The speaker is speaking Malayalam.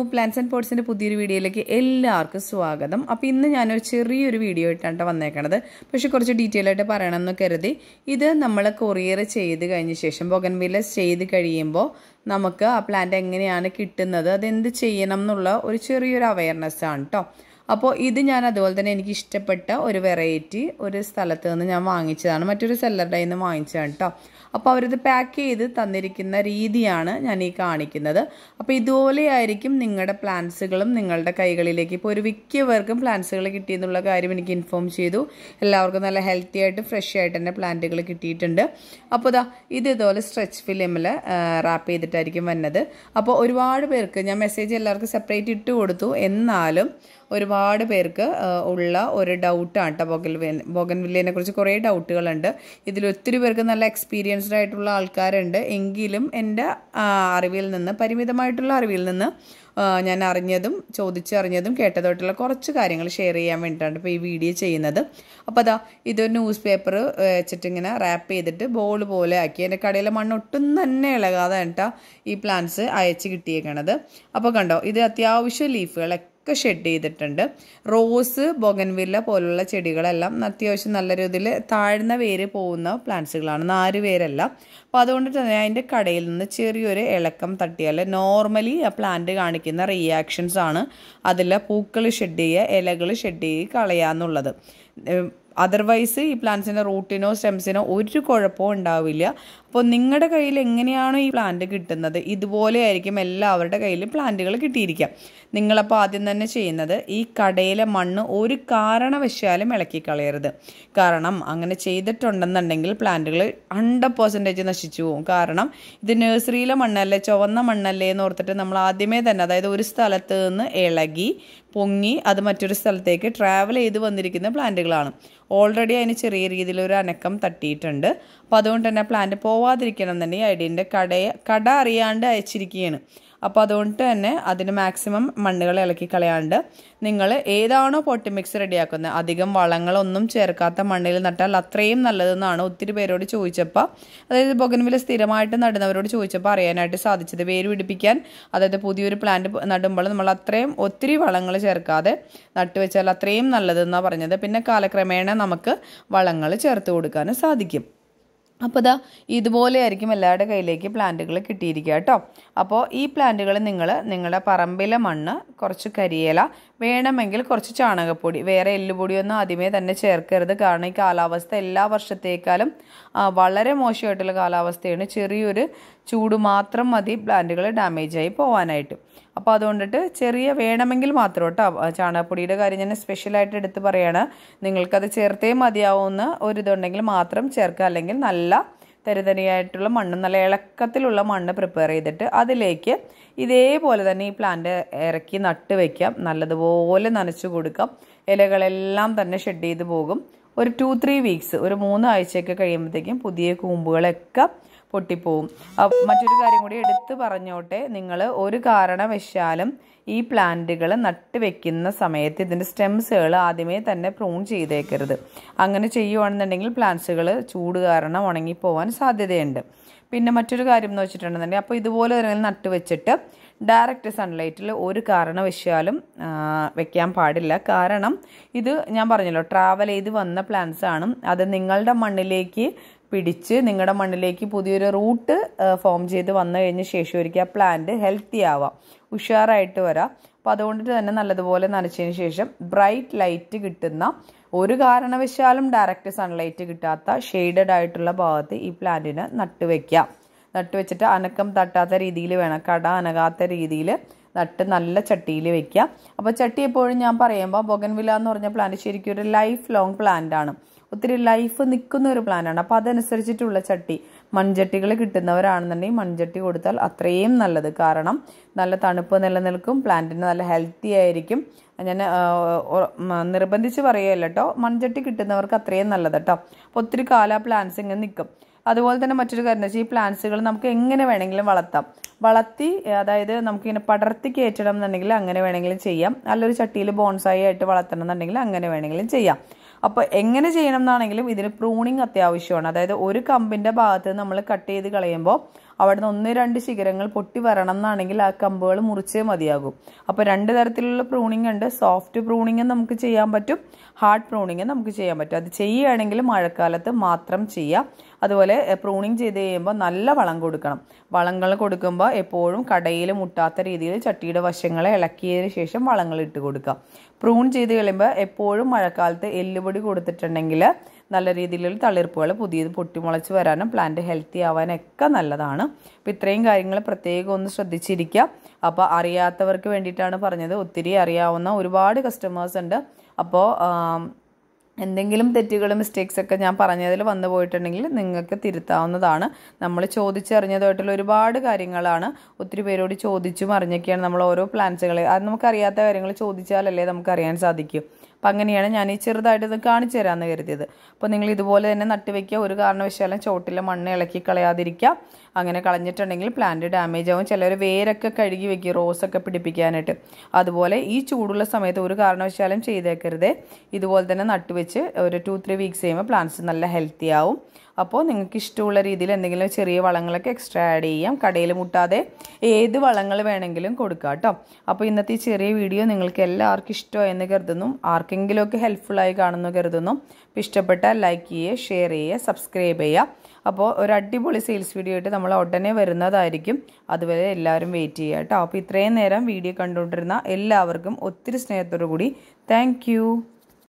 പ്ലാന്റ്സ് ആൻഡ് പോട്ട്സിൻ്റെ പുതിയൊരു വീഡിയോയിലേക്ക് എല്ലാവർക്കും സ്വാഗതം അപ്പോൾ ഇന്ന് ഞാനൊരു ചെറിയൊരു വീഡിയോ ഇട്ടാണ് വന്നേക്കണത് പക്ഷെ കുറച്ച് ഡീറ്റെയിൽ ആയിട്ട് പറയണമെന്ന് കരുതി ഇത് നമ്മൾ കൊറിയർ ചെയ്ത് കഴിഞ്ഞ ശേഷം ബൊഗൻവില്ല ചെയ്ത് കഴിയുമ്പോൾ നമുക്ക് ആ പ്ലാന്റ് എങ്ങനെയാണ് കിട്ടുന്നത് അതെന്ത് ചെയ്യണം എന്നുള്ള ഒരു ചെറിയൊരു അവയർനെസ് ആണ് കേട്ടോ അപ്പോൾ ഇത് ഞാൻ അതുപോലെ തന്നെ എനിക്ക് ഇഷ്ടപ്പെട്ട ഒരു വെറൈറ്റി ഒരു സ്ഥലത്ത് നിന്ന് ഞാൻ വാങ്ങിച്ചതാണ് മറ്റൊരു സെല്ലറുടെ നിന്ന് വാങ്ങിച്ചതാണ് കേട്ടോ അപ്പോൾ അവരിത് പാക്ക് ചെയ്ത് തന്നിരിക്കുന്ന രീതിയാണ് ഞാൻ ഈ കാണിക്കുന്നത് അപ്പോൾ ഇതുപോലെയായിരിക്കും നിങ്ങളുടെ പ്ലാന്റ്സുകളും നിങ്ങളുടെ കൈകളിലേക്ക് ഇപ്പോൾ ഒരു മിക്ക പേർക്കും പ്ലാന്റ്സുകൾ കിട്ടിയെന്നുള്ള കാര്യം എനിക്ക് ഇൻഫോം ചെയ്തു എല്ലാവർക്കും നല്ല ഹെൽത്തി ആയിട്ട് ഫ്രഷ് ആയിട്ട് തന്നെ പ്ലാന്റുകൾ കിട്ടിയിട്ടുണ്ട് അപ്പോൾ ഇതാ ഇത് ഇതുപോലെ സ്ട്രെച്ച് ഫിലിമിൽ റാപ്പ് ചെയ്തിട്ടായിരിക്കും വന്നത് അപ്പോൾ ഒരുപാട് പേർക്ക് ഞാൻ മെസ്സേജ് എല്ലാവർക്കും സെപ്പറേറ്റ് ഇട്ട് കൊടുത്തു എന്നാലും ഒരുപാട് പേർക്ക് ഉള്ള ഒരു ഡൗട്ടാണ് കേട്ടോ ബൊഗൽ ബൊഗൻവില്ലിനെ കുറിച്ച് കുറേ ഡൗട്ടുകളുണ്ട് ഇതിൽ ഒത്തിരി പേർക്ക് നല്ല എക്സ്പീരിയൻസ്ഡ് ആയിട്ടുള്ള ആൾക്കാരുണ്ട് എങ്കിലും എൻ്റെ അറിവിൽ നിന്ന് പരിമിതമായിട്ടുള്ള അറിവിൽ നിന്ന് ഞാൻ അറിഞ്ഞതും ചോദിച്ചറിഞ്ഞതും കേട്ടതായിട്ടുള്ള കുറച്ച് കാര്യങ്ങൾ ഷെയർ ചെയ്യാൻ വേണ്ടിയിട്ടാണ് ഇപ്പോൾ ഈ വീഡിയോ ചെയ്യുന്നത് അപ്പോൾ അതാ ഇതൊരു ന്യൂസ് പേപ്പർ വെച്ചിട്ട് ഇങ്ങനെ റാപ്പ് ചെയ്തിട്ട് ബോൾ പോലെ ആക്കി എൻ്റെ കടയിലെ മണ്ണ് ഒട്ടും തന്നെ ഇളകാതെ കേട്ടോ ഈ പ്ലാന്റ്സ് അയച്ച് കിട്ടിയേക്കണത് അപ്പോൾ കണ്ടോ ഇത് അത്യാവശ്യം ലീഫുകളൊക്കെ ഒക്കെ ഷെഡ് ചെയ്തിട്ടുണ്ട് റോസ് ബൊഗൻവില്ല പോലുള്ള ചെടികളെല്ലാം അത്യാവശ്യം നല്ല രീതിയിൽ താഴ്ന്ന വേര് പോകുന്ന പ്ലാന്റ്സുകളാണ് നാല് വേരല്ല അപ്പോൾ അതുകൊണ്ട് തന്നെ അതിൻ്റെ കടയിൽ നിന്ന് ചെറിയൊരു ഇളക്കം തട്ടിയാൽ നോർമലി ആ പ്ലാന്റ് കാണിക്കുന്ന റിയാക്ഷൻസ് ആണ് അതിൽ പൂക്കൾ ഷെഡ് ചെയ്യുക ഇലകൾ ഷെഡ് ചെയ്യുക കളയാന്നുള്ളത് അതർവൈസ് ഈ പ്ലാന്റ്സിൻ്റെ റൂട്ടിനോ സ്റ്റെംസിനോ ഒരു കുഴപ്പവും ഉണ്ടാവില്ല അപ്പോൾ നിങ്ങളുടെ കയ്യിൽ എങ്ങനെയാണോ ഈ പ്ലാന്റ് കിട്ടുന്നത് ഇതുപോലെ ആയിരിക്കും എല്ലാവരുടെ കയ്യിൽ പ്ലാന്റുകൾ കിട്ടിയിരിക്കുക നിങ്ങളപ്പോൾ ആദ്യം തന്നെ ചെയ്യുന്നത് ഈ കടയിലെ മണ്ണ് ഒരു കാരണവശാലും ഇളക്കി കളയരുത് കാരണം അങ്ങനെ ചെയ്തിട്ടുണ്ടെന്നുണ്ടെങ്കിൽ പ്ലാന്റുകൾ ഹൺഡ്രഡ് പെർസെൻറ്റേജ് നശിച്ചു പോകും കാരണം ഇത് നഴ്സറിയിലെ മണ്ണല്ലേ ചുവന്ന മണ്ണല്ലേ എന്ന് ഓർത്തിട്ട് നമ്മൾ ആദ്യമേ തന്നെ അതായത് ഒരു സ്ഥലത്ത് നിന്ന് ഇളകി പൊങ്ങി അത് മറ്റൊരു സ്ഥലത്തേക്ക് ട്രാവൽ ചെയ്ത് വന്നിരിക്കുന്ന പ്ലാന്റുകളാണ് ഓൾറെഡി അതിന് ചെറിയ രീതിയിൽ ഒരു അനക്കം തട്ടിയിട്ടുണ്ട് അപ്പോൾ അതുകൊണ്ട് തന്നെ പ്ലാന്റ് പോവാതിരിക്കണം എന്നുണ്ടെങ്കിൽ ഐഡിയൻ്റെ കടയെ കട അറിയാണ്ട് അയച്ചിരിക്കുകയാണ് അപ്പോൾ അതുകൊണ്ട് തന്നെ അതിന് മാക്സിമം മണ്ണുകൾ ഇളക്കി കളയാണ്ട് നിങ്ങൾ ഏതാണോ പൊട്ടി മിക്സ് റെഡിയാക്കുന്നത് അധികം വളങ്ങളൊന്നും ചേർക്കാത്ത മണ്ണിൽ നട്ടാൽ അത്രയും നല്ലതെന്നാണ് ഒത്തിരി പേരോട് ചോദിച്ചപ്പോൾ അതായത് ബൊഗൻവില സ്ഥിരമായിട്ട് നടുന്നവരോട് ചോദിച്ചപ്പോൾ അറിയാനായിട്ട് സാധിച്ചത് വേര് പിടിപ്പിക്കാൻ അതായത് പുതിയൊരു പ്ലാന്റ് നടുമ്പോൾ നമ്മൾ അത്രയും ഒത്തിരി വളങ്ങൾ ചേർക്കാതെ നട്ടുവെച്ചാൽ അത്രയും നല്ലതെന്നാണ് പറഞ്ഞത് പിന്നെ കാലക്രമേണ നമുക്ക് വളങ്ങൾ ചേർത്ത് കൊടുക്കാനും സാധിക്കും അപ്പോൾ ഇതാ ഇതുപോലെ ആയിരിക്കും എല്ലാവരുടെ കയ്യിലേക്ക് പ്ലാന്റുകൾ കിട്ടിയിരിക്കുക കേട്ടോ അപ്പോൾ ഈ പ്ലാന്റുകൾ നിങ്ങൾ നിങ്ങളുടെ പറമ്പിലെ മണ്ണ് കുറച്ച് കരിയില വേണമെങ്കിൽ കുറച്ച് ചാണകപ്പൊടി വേറെ എല്ലുപൊടിയൊന്നും ആദ്യമേ തന്നെ ചേർക്കരുത് കാരണം ഈ കാലാവസ്ഥ എല്ലാ വർഷത്തേക്കാളും വളരെ മോശമായിട്ടുള്ള കാലാവസ്ഥയാണ് ചെറിയൊരു ചൂട് മാത്രം മതി പ്ലാന്റുകൾ ഡാമേജ് ആയി പോകാനായിട്ട് അപ്പോൾ അതുകൊണ്ടിട്ട് ചെറിയ വേണമെങ്കിൽ മാത്രം കേട്ടോ ചാണകപ്പൊടിയുടെ കാര്യം ഞാൻ സ്പെഷ്യലായിട്ട് എടുത്ത് പറയാണ് നിങ്ങൾക്കത് ചേർത്തേ മതിയാവുന്ന ഒരു ഇതുണ്ടെങ്കിൽ മാത്രം ചേർക്കുക അല്ലെങ്കിൽ നല്ല തരിതരിയായിട്ടുള്ള മണ്ണ് നല്ല ഇളക്കത്തിലുള്ള മണ്ണ് പ്രിപ്പയർ ചെയ്തിട്ട് അതിലേക്ക് ഇതേപോലെ തന്നെ ഈ പ്ലാന്റ് ഇറക്കി നട്ട് വയ്ക്കാം നല്ലതുപോലെ നനച്ചു കൊടുക്കാം ഇലകളെല്ലാം തന്നെ ഷെഡ് ചെയ്ത് പോകും ഒരു ടു ത്രീ വീക്സ് ഒരു മൂന്ന് ആഴ്ചയൊക്കെ കഴിയുമ്പോഴത്തേക്കും പുതിയ കൂമ്പുകളൊക്കെ പൊട്ടിപ്പോവും മറ്റൊരു കാര്യം കൂടി എടുത്തു പറഞ്ഞോട്ടെ നിങ്ങൾ ഒരു കാരണവശാലും ഈ പ്ലാന്റുകൾ നട്ട് വെക്കുന്ന സമയത്ത് ഇതിൻ്റെ സ്റ്റെംസുകൾ ആദ്യമേ തന്നെ പ്രൂൺ ചെയ്തേക്കരുത് അങ്ങനെ ചെയ്യുവാണെന്നുണ്ടെങ്കിൽ പ്ലാന്റ്സുകൾ ചൂട് കാരണം ഉണങ്ങിപ്പോവാൻ സാധ്യതയുണ്ട് പിന്നെ മറ്റൊരു കാര്യം എന്ന് വെച്ചിട്ടുണ്ടെന്നുണ്ടെങ്കിൽ അപ്പോൾ ഇതുപോലെ തന്നെ നട്ട് വെച്ചിട്ട് ഡയറക്റ്റ് സൺലൈറ്റിൽ ഒരു കാരണവശാലും വെക്കാൻ പാടില്ല കാരണം ഇത് ഞാൻ പറഞ്ഞല്ലോ ട്രാവൽ ചെയ്ത് വന്ന പ്ലാന്റ്സ് ആണ് അത് നിങ്ങളുടെ മണ്ണിലേക്ക് പിടിച്ച് നിങ്ങളുടെ മണ്ണിലേക്ക് പുതിയൊരു റൂട്ട് ഫോം ചെയ്ത് വന്നു കഴിഞ്ഞ ശേഷം ഒരിക്കൽ ആ പ്ലാന്റ് ഹെൽത്തി ആവാം ഉഷാറായിട്ട് വരാം അപ്പോൾ അതുകൊണ്ട് തന്നെ നല്ലതുപോലെ നനച്ചതിന് ശേഷം ബ്രൈറ്റ് ലൈറ്റ് കിട്ടുന്ന ഒരു കാരണവശാലും ഡയറക്റ്റ് സൺലൈറ്റ് കിട്ടാത്ത ഷെയ്ഡഡ് ആയിട്ടുള്ള ഭാഗത്ത് ഈ പ്ലാന്റിന് നട്ടുവെക്കാം നട്ടുവെച്ചിട്ട് അനക്കം തട്ടാത്ത രീതിയിൽ വേണം കട അനകാത്ത രീതിയിൽ നട്ട് നല്ല ചട്ടിയിൽ വെക്കുക അപ്പോൾ ചട്ടി എപ്പോഴും ഞാൻ പറയുമ്പോൾ ബൊഗൻവില എന്ന് പറഞ്ഞ പ്ലാന്റ് ശരിക്കും ഒരു ലൈഫ് ലോങ് പ്ലാന്റ് ആണ് ഒത്തിരി ലൈഫ് നിൽക്കുന്ന ഒരു പ്ലാനാണ് അപ്പോൾ അതനുസരിച്ചിട്ടുള്ള ചട്ടി മൺചട്ടികൾ കിട്ടുന്നവരാണെന്നുണ്ടെങ്കിൽ മൺചട്ടി കൊടുത്താൽ അത്രയും നല്ലത് കാരണം നല്ല തണുപ്പ് നിലനിൽക്കും പ്ലാന്റിന് നല്ല ഹെൽത്തി ആയിരിക്കും ഞാൻ നിർബന്ധിച്ച് പറയുകയല്ല കേട്ടോ മൺചട്ടി കിട്ടുന്നവർക്ക് അത്രയും നല്ലത് കേട്ടോ അപ്പോൾ ഒത്തിരി കാല പ്ലാന്റ്സ് ഇങ്ങനെ നിൽക്കും അതുപോലെ തന്നെ മറ്റൊരു കാര്യം എന്ന് വെച്ചാൽ ഈ പ്ലാന്റ്സുകൾ നമുക്ക് എങ്ങനെ വേണമെങ്കിലും വളർത്താം വളർത്തി അതായത് നമുക്കിങ്ങനെ പടർത്തി കയറ്റണം എന്നുണ്ടെങ്കിൽ അങ്ങനെ വേണമെങ്കിലും ചെയ്യാം നല്ലൊരു ചട്ടിയിൽ ബോൺസായി ആയിട്ട് വളർത്തണം എന്നുണ്ടെങ്കിൽ അങ്ങനെ വേണമെങ്കിലും ചെയ്യാം അപ്പോൾ എങ്ങനെ ചെയ്യണം എന്നാണെങ്കിലും ഇതിന് പ്രൂണിങ് അത്യാവശ്യമാണ് അതായത് ഒരു കമ്പിൻ്റെ ഭാഗത്ത് നമ്മൾ കട്ട് ചെയ്ത് കളയുമ്പോൾ അവിടെ നിന്ന് ഒന്ന് രണ്ട് ശിഖരങ്ങൾ പൊട്ടി വരണം എന്നാണെങ്കിൽ ആ കമ്പുകൾ മുറിച്ചേ മതിയാകും അപ്പോൾ രണ്ട് തരത്തിലുള്ള പ്രൂണിംഗ് ഉണ്ട് സോഫ്റ്റ് പ്രൂണിങ് നമുക്ക് ചെയ്യാൻ പറ്റും ഹാർഡ് പ്രൂണിങ് നമുക്ക് ചെയ്യാൻ പറ്റും അത് ചെയ്യുകയാണെങ്കിൽ മഴക്കാലത്ത് മാത്രം ചെയ്യാം അതുപോലെ പ്രൂണിങ് ചെയ്ത് കഴിയുമ്പോൾ നല്ല വളം കൊടുക്കണം വളങ്ങൾ കൊടുക്കുമ്പോൾ എപ്പോഴും കടയിൽ മുട്ടാത്ത രീതിയിൽ ചട്ടിയുടെ വശങ്ങളെ ഇളക്കിയതിന് ശേഷം വളങ്ങൾ ഇട്ട് കൊടുക്കാം പ്രൂൺ ചെയ്ത് കഴിയുമ്പോൾ എപ്പോഴും മഴക്കാലത്ത് എല്ലുപൊടി കൊടുത്തിട്ടുണ്ടെങ്കിൽ നല്ല രീതിയിലുള്ള തളിർപ്പുകൾ പുതിയത് പൊട്ടിമുളച്ച് വരാനും പ്ലാന്റ് ഹെൽത്തി ആവാനൊക്കെ നല്ലതാണ് അപ്പോൾ ഇത്രയും കാര്യങ്ങൾ പ്രത്യേകം ഒന്ന് ശ്രദ്ധിച്ചിരിക്കുക അപ്പോൾ അറിയാത്തവർക്ക് വേണ്ടിയിട്ടാണ് പറഞ്ഞത് ഒത്തിരി അറിയാവുന്ന ഒരുപാട് കസ്റ്റമേഴ്സ് ഉണ്ട് അപ്പോൾ എന്തെങ്കിലും തെറ്റുകൾ മിസ്റ്റേക്സ് ഒക്കെ ഞാൻ പറഞ്ഞതിൽ വന്നു പോയിട്ടുണ്ടെങ്കിൽ നിങ്ങൾക്ക് തിരുത്താവുന്നതാണ് നമ്മൾ ചോദിച്ചറിഞ്ഞതായിട്ടുള്ള ഒരുപാട് കാര്യങ്ങളാണ് ഒത്തിരി പേരോട് ചോദിച്ചും അറിഞ്ഞൊക്കെയാണ് നമ്മൾ ഓരോ പ്ലാൻസുകൾ അത് നമുക്കറിയാത്ത കാര്യങ്ങൾ ചോദിച്ചാലല്ലേ നമുക്ക് അറിയാൻ സാധിക്കും അപ്പം അങ്ങനെയാണ് ഞാൻ ഈ ചെറുതായിട്ട് ഇത് കാണിച്ചു തരാമെന്ന് കരുതിയത് അപ്പോൾ നിങ്ങൾ ഇതുപോലെ തന്നെ നട്ടുവെക്കുക ഒരു കാരണവശാലും ചോട്ടിലെ മണ്ണ് ഇളക്കി കളയാതിരിക്കുക അങ്ങനെ കളഞ്ഞിട്ടുണ്ടെങ്കിൽ പ്ലാന്റ് ഡാമേജ് ആവും ചിലർ വേരൊക്കെ കഴുകി വെക്കും റോസൊക്കെ പിടിപ്പിക്കാനായിട്ട് അതുപോലെ ഈ ചൂടുള്ള സമയത്ത് ഒരു കാരണവശാലും ചെയ്തേക്കരുത് ഇതുപോലെ തന്നെ നട്ടുവെച്ച് ഒരു ടു ത്രീ വീക്സ് കഴിയുമ്പോൾ പ്ലാന്റ്സ് നല്ല ഹെൽത്തി ആവും അപ്പോൾ നിങ്ങൾക്ക് ഇഷ്ടമുള്ള രീതിയിൽ എന്തെങ്കിലും ചെറിയ വളങ്ങളൊക്കെ എക്സ്ട്രാ ആഡ് ചെയ്യാം കടയിൽ മുട്ടാതെ ഏത് വളങ്ങൾ വേണമെങ്കിലും കൊടുക്കാം കേട്ടോ അപ്പോൾ ഇന്നത്തെ ഈ ചെറിയ വീഡിയോ നിങ്ങൾക്ക് എല്ലാവർക്കും ഇഷ്ടമായി എന്ന് കരുതുന്നു ആർക്കെങ്കിലുമൊക്കെ ഹെൽപ്ഫുള്ളായി കാണുന്നു കരുതുന്നു അപ്പോൾ ഇഷ്ടപ്പെട്ടാൽ ലൈക്ക് ചെയ്യുക ഷെയർ ചെയ്യുക സബ്സ്ക്രൈബ് ചെയ്യുക അപ്പോൾ ഒരു അടിപൊളി സെയിൽസ് വീഡിയോ ആയിട്ട് നമ്മൾ ഉടനെ വരുന്നതായിരിക്കും അതുവരെ എല്ലാവരും വെയിറ്റ് ചെയ്യുക കേട്ടോ അപ്പോൾ ഇത്രയും നേരം വീഡിയോ കണ്ടുകൊണ്ടിരുന്ന എല്ലാവർക്കും ഒത്തിരി സ്നേഹത്തോടു കൂടി താങ്ക്